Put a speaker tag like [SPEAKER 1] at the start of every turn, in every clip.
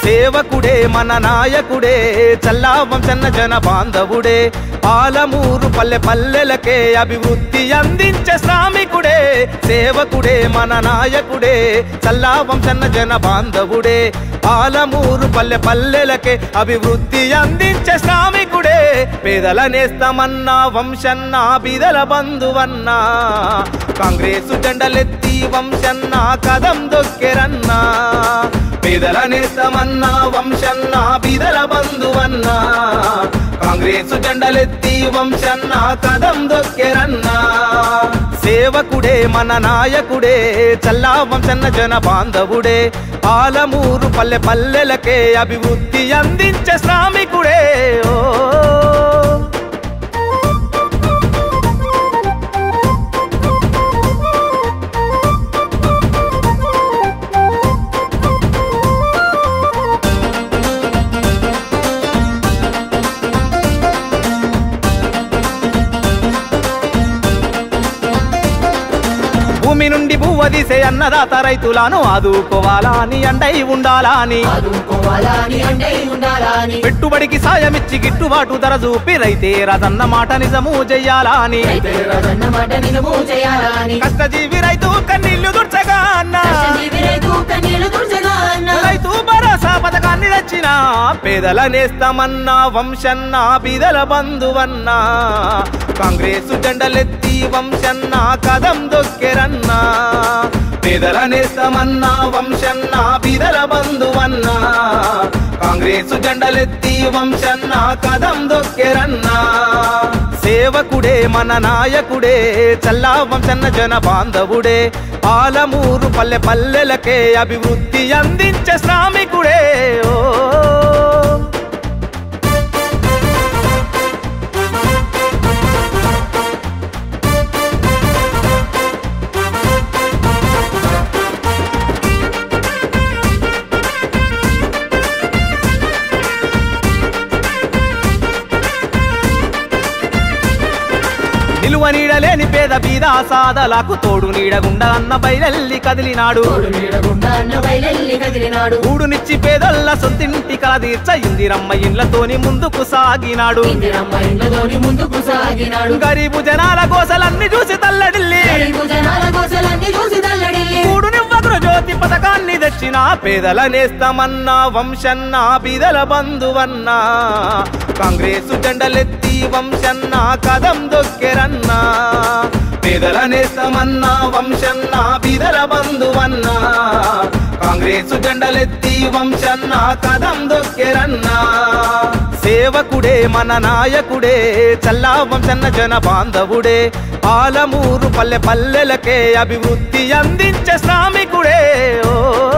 [SPEAKER 1] సేవకుడే మన నాయకుడే చల్లా వంశన్న జన బాంధవుడే పాలమూరు పల్లె పల్లెలకే అభివృద్ధి అందించే శ్రామికుడే సేవకుడే మన నాయకుడే చల్లా వంశన్న జన బాంధవుడే పాలమూరు పల్లె పల్లెలకే అభివృద్ధి అందించే శ్రామికుడే పేదల నేస్తమన్నా వంశన్న బీదల బంధువన్నా కాంగ్రెసు జెండలెత్తి వంశన్న కదం దొక్కెరన్నా పేదల నేస్తమన్నా వంశన్న బీదల బంధువన్నా కాంగ్రెసు జెండలెత్తి వంశన్న కదం దొక్కెరన్నా సేవకుడే మన నాయకుడే చల్లా వంశన్న జన బాంధవుడే పాలమూరు పల్లె పల్లెలకే అభివృద్ధి అందించే శ్రామికుడే ఓ భూమి నుండి భూవ తీసే అన్నదాత రైతులను ఆదుకోవాలా అని అండై ఉండాలా అని
[SPEAKER 2] ఆదుకోవాలా అని అండై ఉండాలా అని
[SPEAKER 1] పెట్టుబడికి సాయమిచ్చి గిట్టుబాటు ధర చూపి రైతే రదన్న మాట నిజము చెయ్యాలా అని
[SPEAKER 2] రైతే రాజన్న మాట నిజము చేయాలా అని
[SPEAKER 1] కష్టజీవి రైతు కన్నీళ్లు దుర్చగా అన్న
[SPEAKER 2] కష్టజీవి రైతు కన్నీళ్లు తుడిచగా అన్న
[SPEAKER 1] రైతు భరోసా పథకాన్ని తెచ్చిన పేదల నేస్తమన్నా వంశన్న బీదల బంధువన్నా కాంగ్రెసు జెండలెత్తి వంశన్న కదం దొక్కెరన్నా పేదల నేస్తమన్నా వంశన్న బీదల బంధువన్నా కాంగ్రెసు జెండలెత్తి వంశన్న కదం దొక్కెరన్నా సేవకుడే మన నాయకుడే చల్లా వంశన్న జన బాంధవుడే పాలమూరు పల్లె పల్లెలకే అభివృద్ధి అందించే శ్రామికుడే ఓ నిలువ నీడలేని పేద బీద సాదలకు తోడు నీడగుండా అన్న బయలెల్లి కదిలినాడు
[SPEAKER 2] తోడు నీడగుండా అన్న బయలెల్లి కదిలినాడు
[SPEAKER 1] ఊడునిచ్చి పేదొల్ల సొంతింటి కల తీర్చ ఇందిరమ్మ ఇండ్లతోని ముందుకు సాగినాడు
[SPEAKER 2] ఇందిరమ్మ ఇండ్లతోని ముందుకు సాగినాడు
[SPEAKER 1] గరీబు జనాల గోసలన్నీ చూసి తల్లడిల్లి
[SPEAKER 2] గరీబు జనాల కోసలన్నీ చూసి తల్లడిల్లి
[SPEAKER 1] కూడు నివ్వకురు జ్యోతి పథకాన్ని తెచ్చిన పేదల నేస్తమన్నా వంశన్న బీదల బంధువన్నా కాంగ్రెసు జెండలెత్తి వంశన్న కదం దొక్కెరన్నా పేదల నేస్తమన్నా వంశన్న బీదల బంధువన్నా కాంగ్రెసు జెండలెత్తి వంశన్న కదం దొక్కెరన్నా సేవకుడే మన నాయకుడే చల్లా వంశన్న జన బాంధవుడే పాలమూరు పల్లె పల్లెలకే అభివృద్ధి అందించే శ్రామికుడే ఓ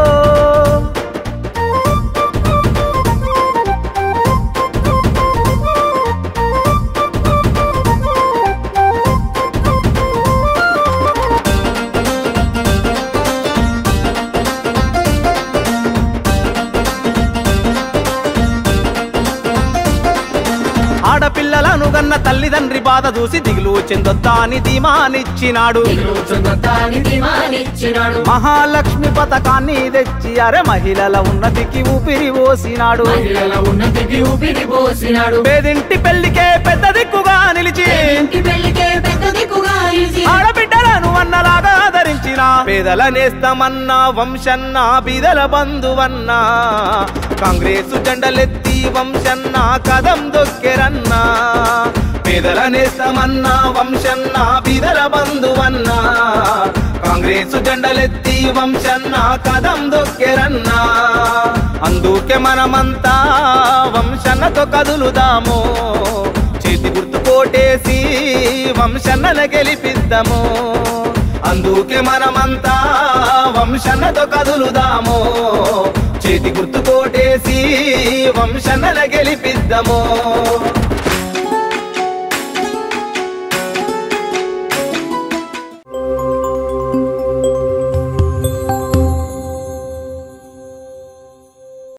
[SPEAKER 1] ఆడపిల్లలను గన్న తల్లిదండ్రి బాధ చూసి దిగులు చెందొద్దా అని ధీమానిచ్చినాడు
[SPEAKER 2] దిగులు చుందొత్తాని ధీమానిచ్చినాడు
[SPEAKER 1] మహాలక్ష్మి పథకాన్ని తెచ్చి అరే మహిళల ఉన్నతికి ఊపిరి పోసినాడు
[SPEAKER 2] మహిళల ఉన్నతికి ఊపిరి పోసినాడు
[SPEAKER 1] పేదింటి పెళ్లికే పెద్ద దిక్కుగా నిలిచి
[SPEAKER 2] ఇంటి పెళ్లికే పెద్ద దిక్కుగా నిలిచి
[SPEAKER 1] ఆడబిడ్డలను అన్నలాగా ఆదరించిన పేదల నేస్తమన్నా వంశన్న బీదల బంధువన్నా కాంగ్రెసు జెండలెత్తి వంశన్న కదం దొక్కెరన్నా పేదల నేస్తమన్నా వంశన్న బీదల బంధువన్నా కాంగ్రెసు జెండలెత్తి వంశన్న కదం దొక్కెరన్నా అందుకే మనమంతా వంశన్నతో కదులుదాము చేతి గుర్తు కోటేసి వంశన్నను గెలిపిద్దాము అందుకే మనమంతా వంశన్నతో కదులుదాము చేతి గుర్తు కోటేసి వంశన్నను గెలిపిద్దాము